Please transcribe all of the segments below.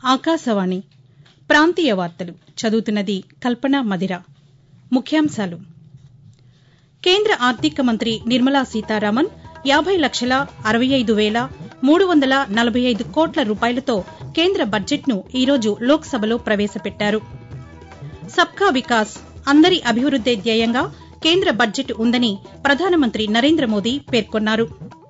ఆకాశవాణి ప్రాంతీయ వార్తలు చదువుతున్నది కల్పన మదిర ముఖ్యాంశాలు కేంద్ర ఆర్థిక మంత్రి నిర్మలా సీతారామన్ యాబై లక్షల అరవై ఐదు వేల మూడు వందల నలబై ఐదు కోట్ల రూపాయలతో కేంద్ర బడ్జెట్ను ఈరోజు లోక్సభలో ప్రవేశపెట్టారు సబ్కా వికాస్ అందరి అభివృద్దే ధ్యేయంగా కేంద్ర బడ్జెట్ ఉందని ప్రధానమంత్రి నరేంద్ర మోదీ పేర్కొన్నారు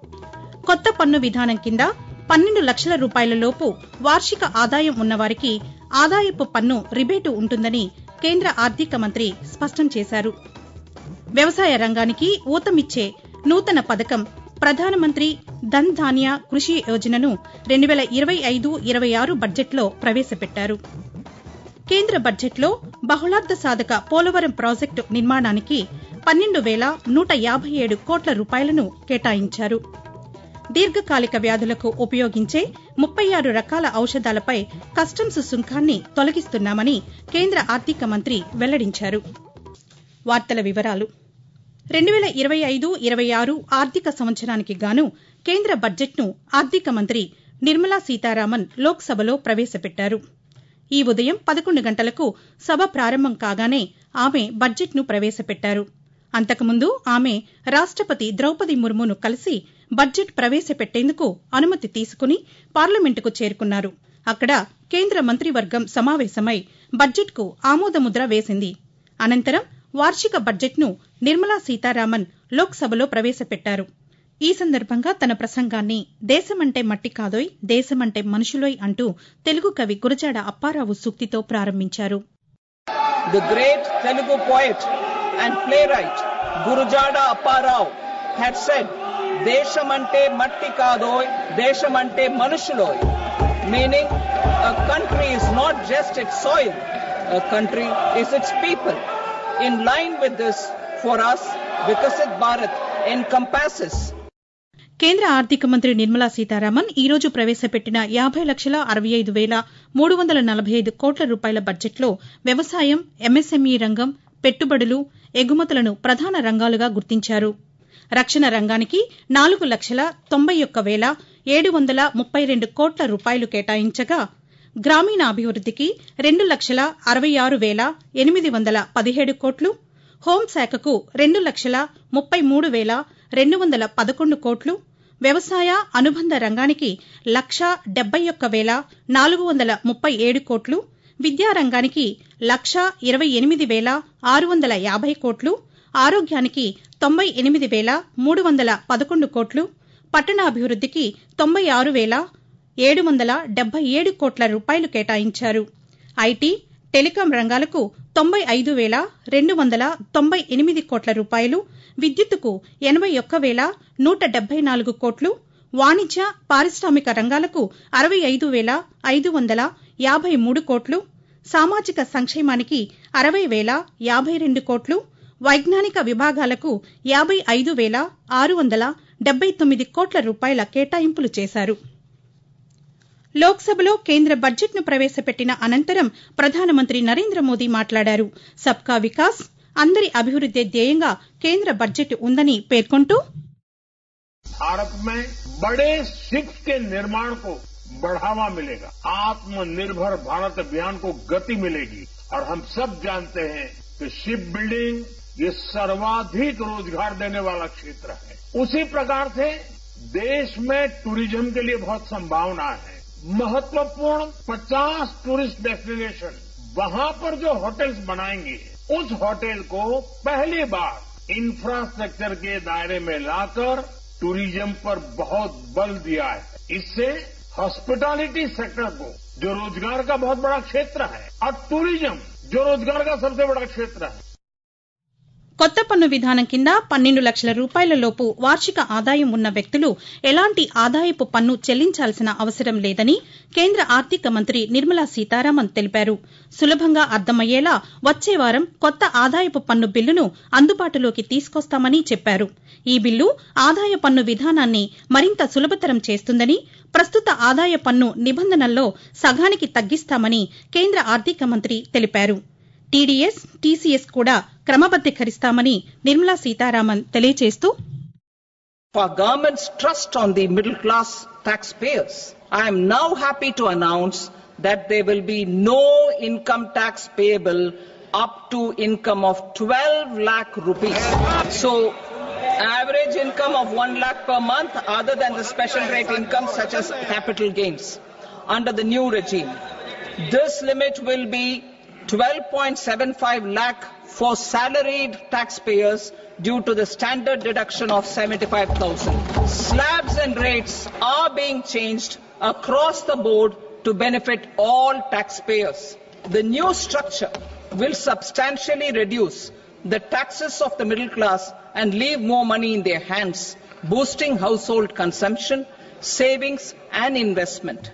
కొత్త పన్ను విధానం కింద పన్నెండు లక్షల రూపాయల లోపు వార్షిక ఆదాయం ఉన్నవారికి ఆదాయపు పన్ను రిబేటు ఉంటుందని కేంద్ర ఆర్థిక మంత్రి స్పష్టం చేశారు వ్యవసాయ రంగానికి ఊతమిచ్చే నూతన పథకం ప్రధానమంత్రి ధన్ ధాన్య కృషి యోజనను రెండు వేల ఇరవై ఐదు ఇరవై ఆరు బడ్జెట్లో ప్రవేశపెట్టారు కేంద్ర బడ్జెట్లో బహుళార్ద సాధక పోలవరం ప్రాజెక్టు నిర్మాణానికి పన్నెండు వేల నూట యాబై ఏడు కోట్ల రూపాయలను కేటాయించారు దీర్ఘకాలిక వ్యాధులకు ఉపయోగించే ముప్పై ఆరు రకాల ఔషధాలపై కస్టమ్స్ సుంకాన్ని తొలగిస్తున్నామని కేంద్ర ఆర్థిక మంత్రి వెల్లడించారు వార్తల వివరాలు రెండు వేల ఇరవై ఐదు ఇరవై ఆరు ఆర్థిక సంవత్సరానికి గాను కేంద్ర బడ్జెట్ను ఆర్థిక మంత్రి నిర్మలా సీతారామన్ లోక్సభలో ప్రవేశపెట్టారు ఈ ఉదయం పదకొండు గంటలకు సభ ప్రారంభం కాగానే ఆమె బడ్జెట్ను ప్రవేశపెట్టారు అంతకుముందు ఆమె రాష్టపతి ద్రౌపది ముర్మును కలిసి బడ్జెట్ ప్రవేశపెట్టేందుకు అనుమతి తీసుకుని పార్లమెంటుకు చేరుకున్నారు అక్కడ కేంద్ర మంత్రివర్గం సమావేశమై బడ్జెట్కు ఆమోదముద్ర వేసింది అనంతరం వార్షిక బడ్జెట్ను నిర్మలా సీతారామన్ లోక్సభలో ప్రవేశపెట్టారు ఈ సందర్భంగా తన ప్రసంగాన్ని దేశమంటే మట్టి కాదోయ్ దేశమంటే మనుషులోయ్ అంటూ తెలుగు కవి గురజాడ అప్పారావు సూక్తితో ప్రారంభించారు The great Telugu poet and playwright Gurujada Apparao had said, Deshamante matti kadoy, Deshamante manushuloy, meaning a country is not just its soil, a country is its people. In line with this, for us, Vikasit Bharat encompasses కేంద్ర ఆర్థిక మంత్రి నిర్మలా సీతారామన్ ఈ రోజు ప్రవేశపెట్టిన యాబై లక్షల అరవై ఐదు వేల మూడు వందల నలబై ఐదు కోట్ల రూపాయల బడ్జెట్లో వ్యవసాయం ఎంఎస్ఎంఈ రంగం పెట్టుబడులు ఎగుమతులను ప్రధాన రంగాలుగా గుర్తించారు రక్షణ రంగానికి నాలుగు లక్షల తొంభై ఒక్క వేల ఏడు వందల ముప్పై రెండు కోట్ల రూపాయలు కేటాయించగా గ్రామీణాభివృద్దికి రెండు లక్షల అరవై ఆరు వేల ఎనిమిది వందల పదిహేడు కోట్లు హోంశాఖకు రెండు లక్షల ముప్పై మూడు వేల రెండు వందల పదకొండు కోట్లు వ్యవసాయ అనుబంధ రంగానికి లక్ష డెబ్బై ఒక్క వేల నాలుగు వందల ముప్పై ఏడు కోట్లు విద్యారంగానికి లక్ష ఇరవై ఎనిమిది వేల ఆరు వందల యాభై కోట్లు ఆరోగ్యానికి తొంభై ఎనిమిది వేల మూడు వందల పదకొండు కోట్లు పట్టణాభివృద్దికి తొంభై ఆరు వేల ఏడు వందల డెబ్బై ఏడు కోట్ల రూపాయలు కేటాయించారు ఐటీ టెలికాం రంగాలకు తొంభై ఐదు వేల రెండు వందల తొంభై ఎనిమిది కోట్ల రూపాయలు విద్యుత్తుకు ఎనబై ఒక్క వేల నూట డెబ్బై నాలుగు కోట్లు వాణిజ్య పారిశ్రామిక రంగాలకు అరవై ఐదు వేల ఐదు వందల యాభై మూడు కోట్లు సామాజిక సంక్షేమానికి అరవై వేల యాభై రెండు కోట్లు వైజ్ఞానిక విభాగాలకు యాబై ఐదు వేల ఆరు వందల డెబ్బై తొమ్మిది కోట్ల రూపాయల కేటాయింపులు చేశారు లోక్సభలో కేంద్ర బడ్జెట్ను ప్రవేశపెట్టిన అనంతరం ప్రధానమంత్రి నరేంద్ర మోదీ మాట్లాడారు సబ్కా వికాస్ అందరి అభివృద్దే ధ్యేయంగా కేంద్ర బడ్జెట్ ఉందని పేర్కొంటూ भारत में बड़े शिफ्ट के निर्माण को बढ़ावा मिलेगा आत्मनिर्भर भारत अभियान को गति मिलेगी और हम सब जानते हैं कि शिप बिल्डिंग ये सर्वाधिक रोजगार देने वाला क्षेत्र है उसी प्रकार से देश में टूरिज्म के लिए बहुत संभावना है महत्वपूर्ण 50 टूरिस्ट डेस्टिनेशन वहां पर जो होटल्स बनाएंगे उस होटल को पहली बार इंफ्रास्ट्रक्चर के दायरे में लाकर टूरिज्म पर बहुत बल दिया है इससे हॉस्पिटैलिटी सेक्टर को जो रोजगार का बहुत बड़ा क्षेत्र है और टूरिज्म जो रोजगार का सबसे बड़ा क्षेत्र है కొత్త పన్ను విధానం కింద పన్నెండు లక్షల రూపాయల లోపు వార్షిక ఆదాయం ఉన్న వ్యక్తులు ఎలాంటి ఆదాయపు పన్ను చెల్లించాల్సిన అవసరం లేదని కేంద్ర ఆర్థిక మంత్రి నిర్మలా సీతారామన్ తెలిపారు సులభంగా అర్థమయ్యేలా వచ్చే వారం కొత్త ఆదాయపు పన్ను బిల్లును అందుబాటులోకి తీసుకొస్తామని చెప్పారు ఈ బిల్లు ఆదాయ పన్ను విధానాన్ని మరింత సులభతరం చేస్తుందని ప్రస్తుత ఆదాయ పన్ను నిబంధనల్లో సగానికి తగ్గిస్తామని కేంద్ర ఆర్థిక మంత్రి తెలిపారు టీడీఎస్ టీసీఎస్ కూడా క్రమబద్దీకరిస్తామని నిర్మలా సీతారామన్ తెలియజేస్తూ For government's trust on the middle class taxpayers, I am now happy to announce that there will be no income tax payable up to income of 12 lakh rupees. So, average income of 1 lakh per month other than the special rate income such as capital gains under the new regime. This limit will be 12.75 lakh for salaried taxpayers due to the standard deduction of 75,000. Slabs and rates are being changed across the board to benefit all taxpayers. The new structure will substantially reduce the taxes of the middle class and leave more money in their hands, boosting household consumption, savings and investment.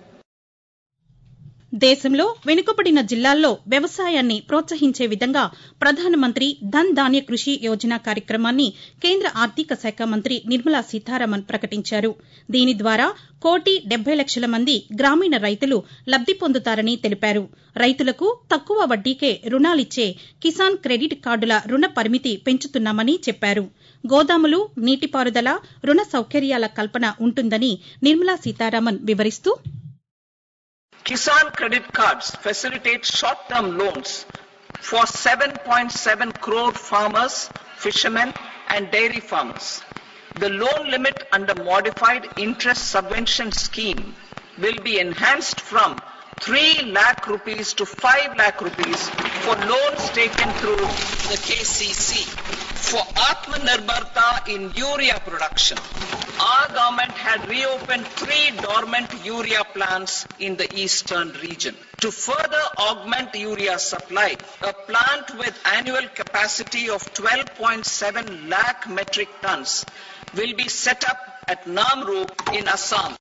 దేశంలో వెనుకబడిన జిల్లాల్లో వ్యవసాయాన్ని ప్రోత్సహించే విధంగా ప్రధానమంత్రి ధన్ ధాన్య కృషి యోజన కార్యక్రమాన్ని కేంద్ర ఆర్థిక శాఖ మంత్రి నిర్మలా సీతారామన్ ప్రకటించారు దీని ద్వారా కోటి డెబ్బై లక్షల మంది గ్రామీణ రైతులు లబ్ది పొందుతారని తెలిపారు రైతులకు తక్కువ వడ్డీకే రుణాలిచ్చే కిసాన్ క్రెడిట్ కార్డుల రుణ పరిమితి పెంచుతున్నామని చెప్పారు గోదాములు నీటిపారుదల రుణ సౌకర్యాల కల్పన ఉంటుందని నిర్మలా సీతారామన్ వివరిస్తూ Kisan credit cards facilitate short-term loans for 7.7 crore farmers, fishermen and dairy farmers. The loan limit under modified interest subvention scheme will be enhanced from 3 lakh rupees to 5 lakh rupees for loans taken through the KCC. For Atmanirbharta in urea production, our government had reopened three dormant urea plants in the eastern region. To further augment urea supply, a plant with annual capacity of 12.7 lakh metric tons will be set up at Namru in Assam.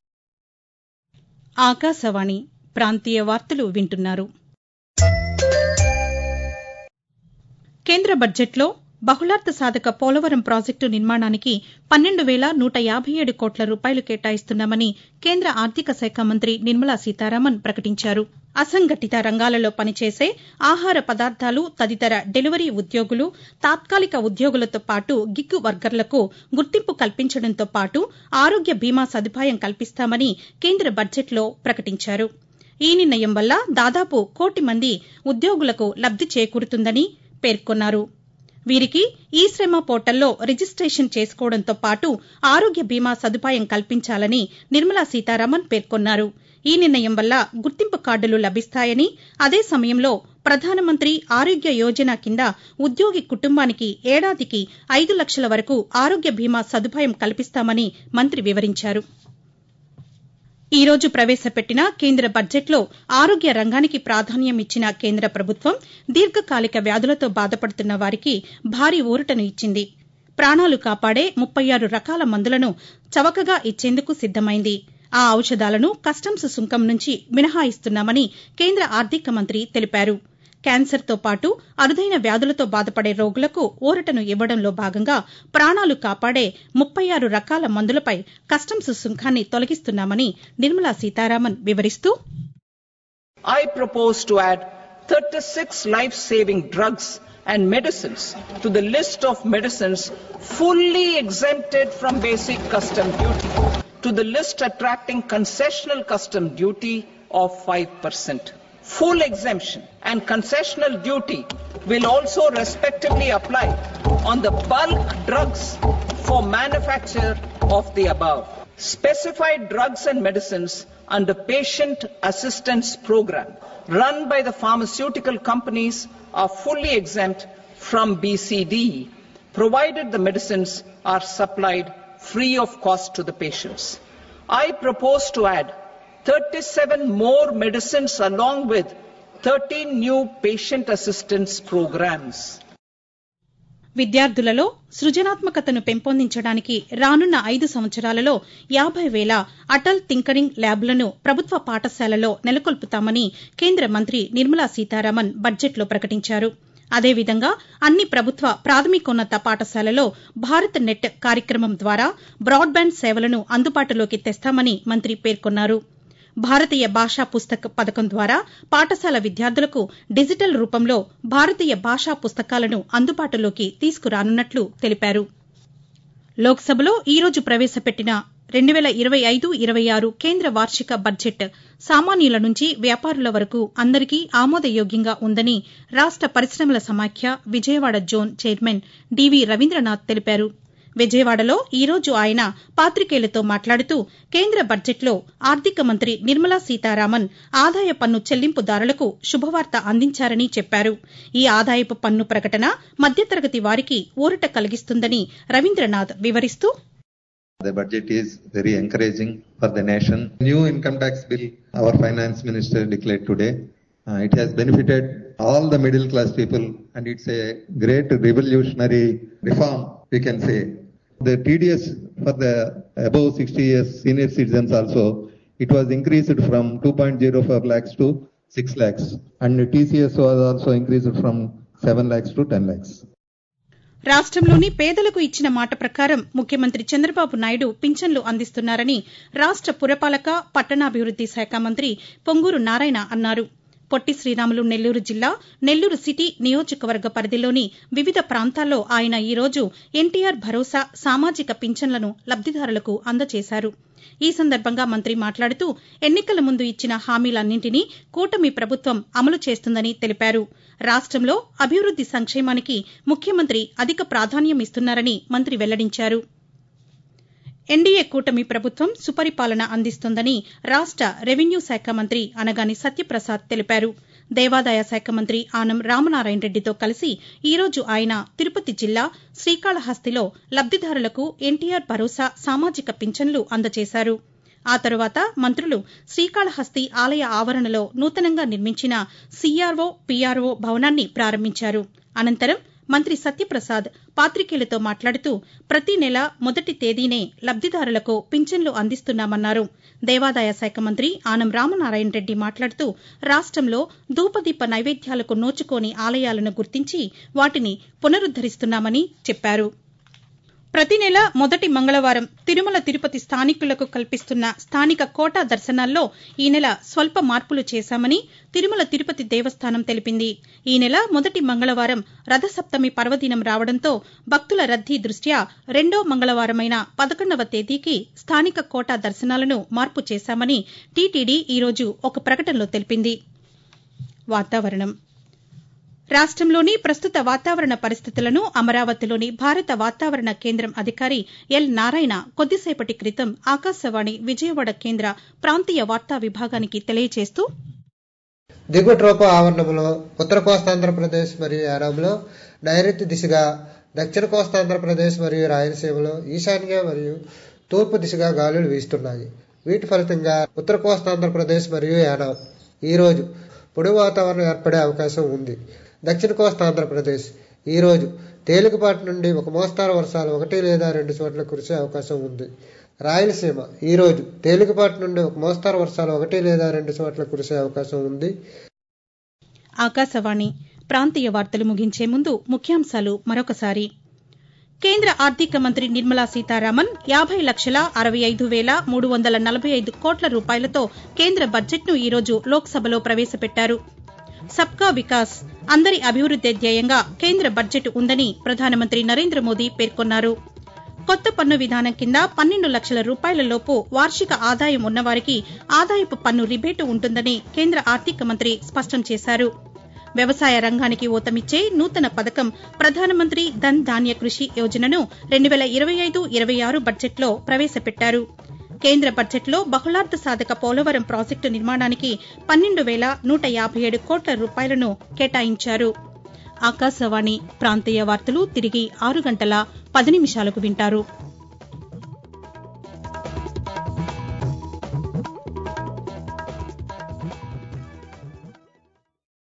Akashvani ప్రాంతీయ వార్తలు వింటున్నారు కేంద్ర బడ్జెట్లో బహుళార్థ సాధక Polavaram project నిర్మాణానికి పన్నెండు వేల నూట యాభై ఏడు కోట్ల రూపాయలు కేటాయిస్తున్నామని కేంద్ర ఆర్థిక శాఖ మంత్రి నిర్మలా సీతారామన్ ప్రకటించారు అసంఘటిత రంగాలలో పనిచేసే ఆహార పదార్థాలు తదితర డెలివరీ ఉద్యోగులు తాత్కాలిక ఉద్యోగులతో పాటు గిగ్గు వర్గర్లకు గుర్తింపు కల్పించడంతో పాటు ఆరోగ్య బీమా సదుపాయం కల్పిస్తామని కేంద్ర బడ్జెట్లో ప్రకటించారు ఈ నిర్ణయం వల్ల దాదాపు కోటి మంది ఉద్యోగులకు లబ్ది చేకూరుతుందని పేర్కొన్నారు వీరికి ఈ శ్రమ పోర్టల్లో రిజిస్టేషన్ చేసుకోవడంతో పాటు ఆరోగ్య బీమా సదుపాయం కల్పించాలని నిర్మలా సీతారామన్ పేర్కొన్నారు ఈ నిర్ణయం వల్ల గుర్తింపు కార్డులు లభిస్తాయని అదే సమయంలో ప్రధానమంత్రి ఆరోగ్య యోజన కింద ఉద్యోగి కుటుంబానికి ఏడాదికి ఐదు లక్షల వరకు ఆరోగ్య బీమా సదుపాయం కల్పిస్తామని మంత్రి వివరించారు ఈ రోజు ప్రవేశపెట్టిన కేంద్ర బడ్జెట్లో ఆరోగ్య రంగానికి ప్రాధాన్యం ఇచ్చిన కేంద్ర ప్రభుత్వం దీర్ఘకాలిక వ్యాధులతో బాధపడుతున్న వారికి భారీ ఊరటను ఇచ్చింది ప్రాణాలు కాపాడే ముప్పై ఆరు రకాల మందులను చవకగా ఇచ్చేందుకు సిద్దమైంది ఆ ఔషధాలను కస్టమ్స్ సుంకం నుంచి మినహాయిస్తున్నామని కేంద్ర ఆర్థిక మంత్రి తెలిపారు క్యాన్సర్తో పాటు అరుదైన వ్యాధులతో బాధపడే రోగులకు ఊరటను ఇవ్వడంలో భాగంగా ప్రాణాలు కాపాడే ముప్పై ఆరు రకాల మందులపై కస్టమ్స్ సుంకాన్ని తొలగిస్తున్నామని నిర్మలా సీతారామన్ వివరిస్తూ I propose to add 36 life-saving drugs and medicines to the list of medicines fully exempted from basic custom duty to the list attracting concessional custom duty of 5%. Full exemption and concessional duty will also respectively apply on the bulk drugs for manufacture of the above. Specified drugs and medicines under patient assistance program run by the pharmaceutical companies are fully exempt from BCD provided the medicines are supplied free of cost to the patients. I propose to add 37 more medicines along with 13 new patient assistance programs. విద్యార్థులలో సృజనాత్మకతను పెంపొందించడానికి రానున్న ఐదు సంవత్సరాలలో యాబై వేల Atal tinkering ల్యాబ్లను ప్రభుత్వ పాఠశాలలో నెలకొల్పుతామని కేంద్ర మంత్రి నిర్మలా సీతారామన్ బడ్జెట్లో ప్రకటించారు అదేవిధంగా అన్ని ప్రభుత్వ ప్రాథమికోన్నత పాఠశాలలో భారత్ నెట్ కార్యక్రమం ద్వారా బ్రాడ్బ్యాండ్ సేవలను అందుబాటులోకి తెస్తామని మంత్రి పేర్కొన్నారు భారతీయ భాషా పుస్తక పథకం ద్వారా పాఠశాల విద్యార్థులకు డిజిటల్ రూపంలో భారతీయ భాషా పుస్తకాలను అందుబాటులోకి తీసుకురానున్నట్లు తెలిపారు లోక్సభలో ఈ రోజు ప్రవేశపెట్టిన రెండు వేల ఇరవై ఐదు ఇరవై ఆరు కేంద్ర వార్షిక బడ్జెట్ సామాన్యుల నుంచి వ్యాపారుల వరకు అందరికీ ఆమోదయోగ్యంగా ఉందని రాష్ట పరిశ్రమల సమాఖ్య Vijayawada zone chairman D V Ravindranath తెలిపారు విజయవాడలో ఈ రోజు ఆయన పాతికేయులతో మాట్లాడుతూ కేంద్ర బడ్జెట్లో ఆర్థిక మంత్రి నిర్మలా సీతారామన్ ఆదాయ పన్ను చెల్లింపుదారులకు శుభవార్త అందించారని చెప్పారు ఈ ఆదాయపు పన్ను ప్రకటన మధ్యతరగతి వారికి ఊరట కలిగిస్తుందని రవీంద్రనాథ్ వివరిస్తూ The budget is very encouraging for the nation. New income tax bill, our finance minister declared today. Uh, it has benefited all the middle class people and it's a great revolutionary reform, we can say. The TDS for the above 60 years senior citizens also, it was increased from 2.04 lakhs to 6 lakhs and TCS was also increased from 7 lakhs to 10 lakhs. రాష్టంలోని పేదలకు ఇచ్చిన మాట ప్రకారం ముఖ్యమంత్రి చంద్రబాబు నాయుడు పింఛన్లు అందిస్తున్నారని రాష్ట పురపాలక పట్టణాభివృద్ది శాఖ మంత్రి పొంగూరు నారాయణ అన్నారు పొట్టి శ్రీరాములు నెల్లూరు జిల్లా నెల్లూరు సిటీ నియోజకవర్గ పరిధిలోని వివిధ ప్రాంతాల్లో ఆయన ఈ రోజు ఎన్టీఆర్ భరోసా సామాజిక పింఛన్లను లబ్దిదారులకు అందజేశారు ఈ సందర్భంగా మంత్రి మాట్లాడుతూ ఎన్నికల ముందు ఇచ్చిన హామీలన్నింటినీ కూటమి ప్రభుత్వం అమలు చేస్తుందని తెలిపారు రాష్టంలో అభివృద్ది సంక్షేమానికి ముఖ్యమంత్రి అధిక ప్రాధాన్యం ఇస్తున్నారని మంత్రి వెల్లడించారు ఎన్డీఏ కూటమి ప్రభుత్వం సుపరిపాలన అందిస్తోందని రాష్ట రెవెన్యూ శాఖ మంత్రి అనగాని సత్యప్రసాద్ తెలిపారు దేవాదాయ శాఖ మంత్రి ఆనం రామనారాయణ రెడ్డితో కలిసి ఈ రోజు ఆయన తిరుపతి జిల్లా శ్రీకాళహస్తిలో లబ్దిదారులకు ఎన్టీఆర్ భరోసా సామాజిక పింఛన్లు అందజేశారు ఆ తరువాత మంత్రులు శ్రీకాళహస్తి ఆలయ ఆవరణలో నూతనంగా నిర్మించిన సీఆర్ఓ పీఆర్ఓ భవనాన్ని ప్రారంభించారు అనంతరం మంత్రి సత్యప్రసాద్ పాతికేయులతో మాట్లాడుతూ ప్రతి నెల మొదటి తేదీనే లబ్దిదారులకు పింఛన్లు అందిస్తున్నామన్నారు దేవాదాయ శాఖ మంత్రి ఆనం రామనారాయణ రెడ్డి మాట్లాడుతూ రాష్టంలో ధూపదీప నైవేద్యాలకు నోచుకోని ఆలయాలను గుర్తించి వాటిని పునరుద్దరిస్తున్నామని చెప్పారు ప్రతి నెల మొదటి మంగళవారం తిరుమల తిరుపతి స్థానికులకు కల్పిస్తున్న స్థానిక కోటా దర్శనాల్లో ఈ నెల స్వల్ప మార్పులు చేశామని తిరుమల తిరుపతి దేవస్థానం తెలిపింది ఈ నెల మొదటి మంగళవారం రథసప్తమి పర్వదినం రావడంతో భక్తుల రద్దీ దృష్ట్యా రెండో మంగళవారమైన పదకొండవ తేదీకి స్థానిక కోటా దర్శనాలను మార్పు చేశామని టీటీడీ ఈ రోజు ఒక ప్రకటనలో తెలిపింది వాతావరణం రాష్టంలోని ప్రస్తుత వాతావరణ పరిస్థితులను అమరావతిలోని భారత వాతావరణ కేంద్రం అధికారి ఎల్ నారాయణ కొద్దిసేపటి క్రితం ఆకాశవాణి విజయవాడ కేంద్ర ప్రాంతీయ వార్తా విభాగానికి తెలియజేస్తూ దిగువ ట్రోపో ఆవరణంలో ఉత్తర కోస్తాంధ్రప్రదేశ్ మరియు యానాంలో నైరుతి దిశగా దక్షిణ కోస్తాంధ్రప్రదేశ్ మరియు రాయలసీమలో ఈశాన్య మరియు తూర్పు దిశగా గాలులు వీస్తున్నాయి వీటి ఫలితంగా ఉత్తర కోస్తాంధ్రప్రదేశ్ మరియు యానాం ఈరోజు పొడి వాతావరణం ఏర్పడే అవకాశం ఉంది దక్షిణ కోస్తా ఆంధ్రప్రదేశ్ ఈరోజు తేలికపాటి నుండి ఒక మోస్తారు వర్షాలు ఒకటి లేదా రెండు చోట్ల కురిసే అవకాశం ఉంది రాయలసీమ ఈరోజు తేలికపాటి నుండి ఒక మోస్తారు వర్షాలు ఒకటి లేదా రెండు చోట్ల కురిసే అవకాశం ఉంది ఆకాశవాణి ప్రాంతీయ వార్తలు ముగించే ముందు ముఖ్యాంశాలు మరొకసారి కేంద్ర ఆర్థిక మంత్రి నిర్మలా సీతారామన్ యాభై లక్షల అరవై ఐదు వేల మూడు వందల నలభై ఐదు కోట్ల రూపాయలతో కేంద్ర బడ్జెట్ను ఈరోజు లోక్సభలో ప్రవేశపెట్టారు సబ్కా వికాస్ అందరి అభివృద్దే ధ్యేయంగా కేంద్ర బడ్జెట్ ఉందని ప్రధానమంత్రి నరేంద్ర మోదీ పేర్కొన్నారు కొత్త పన్ను విధానం కింద పన్నెండు లక్షల రూపాయల లోపు వార్షిక ఆదాయం ఉన్నవారికి ఆదాయపు పన్ను రిబేటు ఉంటుందని కేంద్ర ఆర్థిక మంత్రి స్పష్టం చేశారు వ్యవసాయ రంగానికి ఊతమిచ్చే నూతన పథకం ప్రధానమంత్రి ధన్ ధాన్య కృషి యోజనను రెండు వేల ఇరవై ఐదు ఇరవై ఆరు బడ్జెట్లో ప్రవేశపెట్టారు కేంద్ర బడ్జెట్లో బహుళార్థ సాధక పోలవరం ప్రాజెక్టు నిర్మాణానికి పన్నెండు వేల నూట యాభై ఏడు కోట్ల రూపాయలను కేటాయించారు ఆకాశవాణి ప్రాంతీయ వార్తలు తిరిగి ఆరు గంటల పది నిమిషాలకు వింటారు